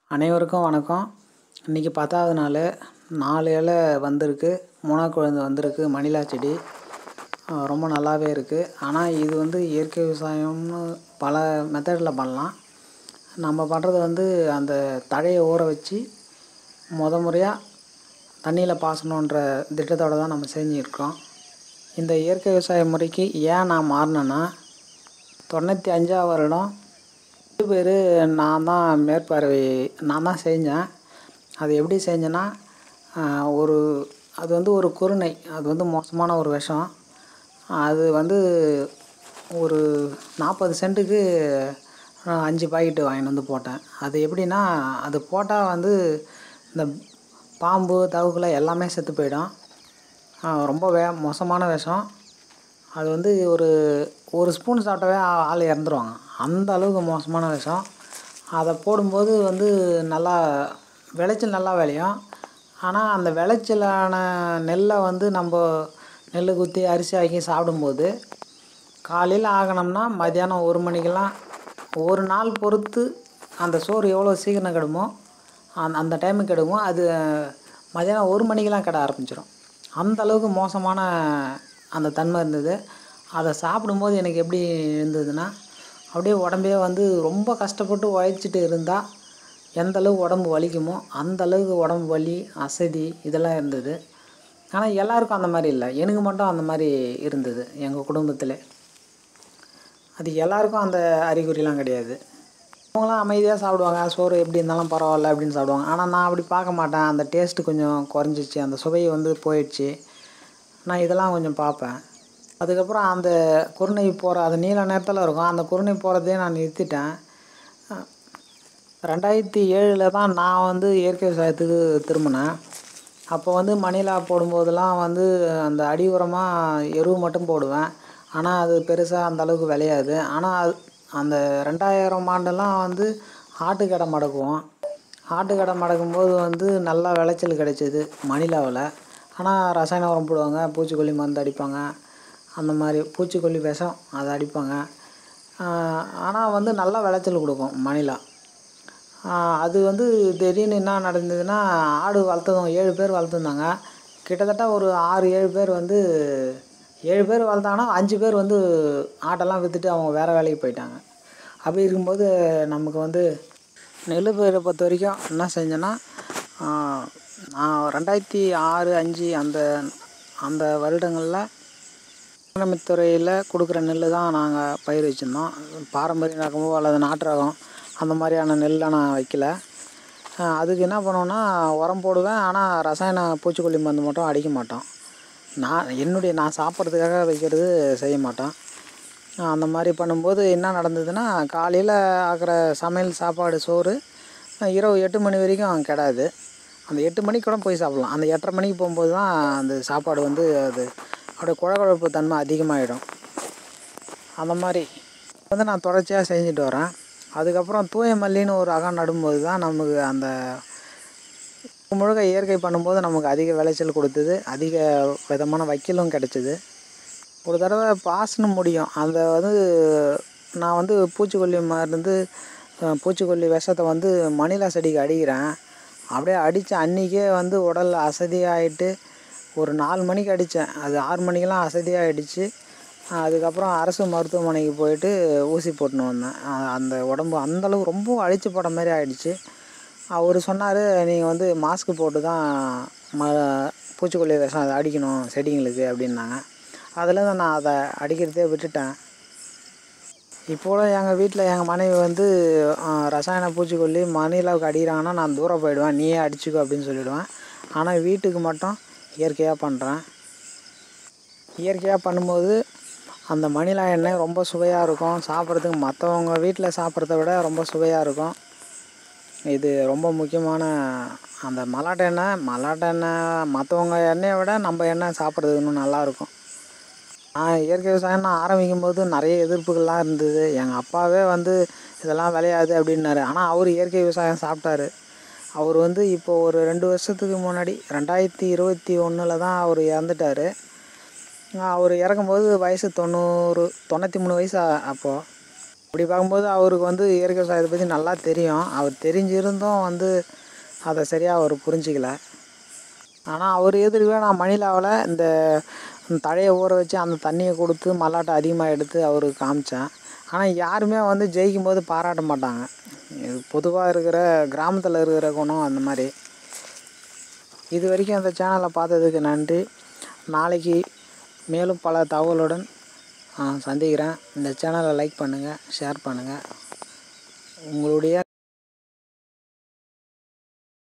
அனைவருக்கும் வணக்கம் இன்றைக்கி பத்தாவது நாள் நாலு இலை வந்திருக்கு மூணாவது குழந்தை வந்திருக்கு மணிலா செடி அஹ் ரொம்ப நல்லாவே இருக்குது ஆனால் இது வந்து இயற்கை விவசாயம்னு பல மெத்தடில் பண்ணலாம் நம்ம பண்ணுறது வந்து அந்த தழையை ஊற வச்சு முத முறையாக தண்ணியில் பாசணுன்ற திட்டத்தோடு தான் நம்ம செஞ்சுருக்கோம் இந்த இயற்கை விவசாய முறைக்கு ஏன் நான் மாறினேன்னா தொண்ணூற்றி அஞ்சாவது வருடம் ரெண்டு பேர் நான் தான் மேற்பார்வை நான் தான் செஞ்சேன் அது எப்படி செஞ்சேன்னா ஆஹ், ஒரு அது வந்து ஒரு குருணை அது வந்து மோசமான ஒரு விஷம் அது வந்து ஒரு நாற்பது சென்ட்டுக்கு நான் அஞ்சு பாக்கெட்டு வாங்கிட்டு வந்து போட்டேன் அது எப்படின்னா அது போட்டால் வந்து இந்த பாம்பு தவக்குலை எல்லாமே செத்து போயிடும் ஆஹ், ரொம்ப வே மோசமான விஷம் அது வந்து ஒரு ஒரு ஸ்பூன் சாப்பிட்டாவே ஆ- ஆள் இறந்துருவாங்க அந்த அளவுக்கு மோசமான விஷம் அதை போடும்போது வந்து நல்லா விளைச்சல் நல்லா விளையும் ஆனால் அந்த விளைச்சலான நெல்லை வந்து நம்ம நெல் குத்தி அரிசி ஆக்கி சாப்பிடும்போது காலையில் ஆகணும்னா மத்தியானம் ஒரு மணிக்கெல்லாம் ஒரு நாள் பொறுத்து அந்த சோறு எவ்வளோ சீக்கிரம் கெடுமோ அந்த அந்த டைமுக்கு கெடுமோ அது மத்தியானம் ஒரு மணிக்கெல்லாம் கெட ஆரம்பிச்சிடும் அந்த அளவுக்கு மோசமான அந்த தன்மை இருந்தது அதை சாப்பிடும்போது எனக்கு எப்படி இருந்ததுன்னா அப்படியே உடம்பே வந்து ரொம்ப கஷ்டப்பட்டு உழைச்சிட்டு இருந்தால் எந்த அளவுக்கு உடம்பு வலிக்குமோ அந்த அளவுக்கு உடம்பு வலி அசதி இதெல்லாம் இருந்தது ஆனால் எல்லாருக்கும் அந்த மாதிரி இல்லை எனக்கு மட்டும் அந்த மாதிரி இருந்தது எங்கள் குடும்பத்தில் அது எல்லாருக்கும் அந்த அறிகுறிலாம் கிடையாது அவங்களாம் அமைதியாக சாப்பிடுவாங்க சோறு எப்படி இருந்தாலும் பரவாயில்ல அப்படின்னு சாப்பிடுவாங்க ஆனால் நான் அப்படி பார்க்க மாட்டேன் அந்த டேஸ்ட்டு கொஞ்சம் குறைஞ்சிச்சு அந்த சுவை வந்து போயிடுச்சு நான் இதெல்லாம் கொஞ்சம் பார்ப்பேன் அதுக்கப்புறம் அந்த குருணை போகிற அது நீல நேரத்தில் இருக்கும் அந்த குருணை போகிறதே நான் நிறுத்திட்டேன் அஹ் ரெண்டாயிரத்தி ஏழில் தான் நான் வந்து இயற்கை விவசாயத்துக்கு திரும்பினேன் அப்போ வந்து மணிலா போடும்போதெல்லாம் வந்து அந்த அடி உரமாக எருவு மட்டும் போடுவேன் ஆனால் அது பெருசாக அந்த அளவுக்கு விளையாது ஆனால் அது அந்த ரெண்டாயிரம் ஆண்டெல்லாம் வந்து ஆட்டுக்கடை மடக்குவோம் ஆட்டுக்கடை மடக்கும்போது வந்து நல்லா விளைச்சல் கிடைச்சிது மணிலாவில் ஆனால் ரசாயன உரம் போடுவாங்க பூச்சிக்கொல்லி மருந்து அடிப்பாங்க அந்த மாதிரி பூச்சிக்கொல்லி விஷம் அதை அடிப்பாங்க ஆனால் வந்து நல்லா விளைச்சல் கொடுக்கும் மணிலா ஆஹ் அது வந்து திடீர்னு என்ன நடந்ததுன்னா ஆடு வளர்த்ததும் ஏழு பேர் வளர்த்துருந்தாங்க கிட்டத்தட்ட ஒரு ஆறு ஏழு பேர் வந்து ஏழு பேர் வளர்த்தாங்கன்னா அஞ்சு பேர் வந்து ஆட்டெல்லாம் விற்றுட்டு அவங்க வேறு வேலைக்கு போயிட்டாங்க அப்படி இருக்கும்போது நமக்கு வந்து நெல் பயிரை பொறுத்த வரைக்கும் என்ன செஞ்சேன்னா ஆஹ் நான் ரெண்டாயிரத்தி ஆறு அஞ்சு அந்த அந்த வருடங்களில் வேளாண்மைத்துறையில் கொடுக்குற நெல் தான் நாங்கள் பயிர் வச்சுருந்தோம் பாரம்பரிய ரகமோ அல்லது நாட்டு ரகம் அந்த மாதிரியான நெல்லை நான் வைக்கல அஹ் அதுக்கு என்ன பண்ணுவோன்னா உரம் போடுவேன் ஆனால் ரசாயன பூச்சிக்கொல்லி மருந்து மட்டும் அடிக்க மாட்டோம் நான் என்னுடைய நான் சாப்பிட்றதுக்காக வைக்கிறது செய்ய மாட்டோம் அஹ் அந்த மாதிரி பண்ணும்போது என்ன நடந்ததுன்னா காலையில் ஆக்கிற சமையல் சாப்பாடு சோறு அஹ் இரவு எட்டு மணி வரைக்கும் கெடாது அந்த எட்டு மணிக்கு கூட போய் சாப்பிட்லாம் அந்த எட்டரை மணிக்கு போகும்போது தான் அந்த சாப்பாடு வந்து அது அப்படியே குழகுழப்பு தன்மை அதிகமாகிடும் அந்த மாதிரி வந்து நான் தொடர்ச்சியாக செஞ்சுட்டு வரேன் அதுக்கப்புறம் தூய மல்லின்னு ஒரு ரகம் நடும்போது தான் நமக்கு அந்த முழுக்க இயற்கை பண்ணும்போது நமக்கு அதிக விளைச்சல் கொடுத்தது அதிக விதமான வைக்கலும் கிடச்சிது ஒரு தடவை பாசன முடியும் அந்த வந்து நான் வந்து பூச்சிக்கொல்லி மருந்து அஹ், பூச்சிக்கொல்லி விஷத்தை வந்து மணிலா செடிக்கு அடிக்கிறேன் அப்படியே அடித்த அன்றைக்கே வந்து உடல் அசதியாகிட்டு ஒரு நாலு மணிக்கு அடித்தேன் அது ஆறு மணிக்கெல்லாம் அசதியாகிடுச்சு அதுக்கப்புறம் அரசு மருத்துவமனைக்கு போயிட்டு ஊசி போட்டுன்னு வந்தேன் அஹ் அந்த உடம்பு அந்தளவு ரொம்ப அழிச்சு போட்ட மாதிரி ஆயிடுச்சு அவர் சொன்னார் நீங்கள் வந்து மாஸ்க் போட்டு தான் ம பூச்சிக்கொல்லி விஷம் அதை அடிக்கணும் செடிங்களுக்கு அப்படின்னாங்க அதில் தான் நான் அதை அடிக்கிறதே விட்டுட்டேன் இப்போது எங்கள் வீட்டில் எங்கள் மனைவி வந்து அஹ், ரசாயன பூச்சிக்கொல்லி மணிலாவுக்கு அடிக்கிறாங்கன்னா நான் தூரம் போயிடுவேன் நீயே அடிச்சுக்கோ அப்படின்னு சொல்லிவிடுவேன் ஆனால் வீட்டுக்கு மட்டும் இயற்கையாக பண்ணுறேன் இயற்கையாக பண்ணும்போது அந்த மணிலா எண்ணெய் ரொம்ப சுவையாக இருக்கும் சாப்பிட்றதுக்கு மற்றவங்க வீட்டில் சாப்பிட்றத விட ரொம்ப சுவையாக இருக்கும் இது ரொம்ப முக்கியமான அந்த மலாட்டை எண்ணெய் மலாட்டை எண்ணெய் மற்றவங்க எண்ணெயை விட நம்ம எண்ணெய் சாப்பிட்றதுக்கு இன்னும் நல்லாயிருக்கும் நான் இயற்கை விவசாயம் நான் ஆரம்பிக்கும் போது நிறைய எதிர்ப்புகள்லாம் இருந்தது எங்கள் அப்பாவே வந்து இதெல்லாம் விளையாது அப்படின்னாரு ஆனால் அவர் இயற்கை விவசாயம் சாப்பிட்டாரு அவர் வந்து இப்போ ஒரு ரெண்டு வருஷத்துக்கு முன்னாடி ரெண்டாயிரத்தி இருபத்தி ஒன்றில் தான் அவர் இறந்துட்டார் அவர் இறக்கும்போது வயசு தொண்ணூறு தொண்ணூற்றி மூணு வயசு அப்போது அப்படி பார்க்கும்போது அவருக்கு வந்து இயற்கை விவசாயத்தை பற்றி நல்லா தெரியும் அவர் தெரிஞ்சிருந்தும் வந்து அதை சரியாக அவர் புரிஞ்சிக்கல ஆனால் அவர் எதிர்க்கவே நான் மணிலாவில் இந்த தழையை ஊற வச்சு அந்த தண்ணியை கொடுத்து மல்லாட்டை அதிகமாக எடுத்து அவருக்கு காமிச்சேன் ஆனால் யாருமே வந்து ஜெயிக்கும் போது பாராட்ட மாட்டாங்க இது பொதுவாக இருக்கிற கிராமத்தில் இருக்கிற குணம் அந்த மாதிரி இது வரைக்கும் அந்த சேனலை பார்த்ததுக்கு நன்றி நாளைக்கு மேலும் பல தகவலுடன் சந்திக்கிறேன் இந்த சேனலை லைக் பண்ணுங்கள் ஷேர் பண்ணுங்கள் உங்களுடைய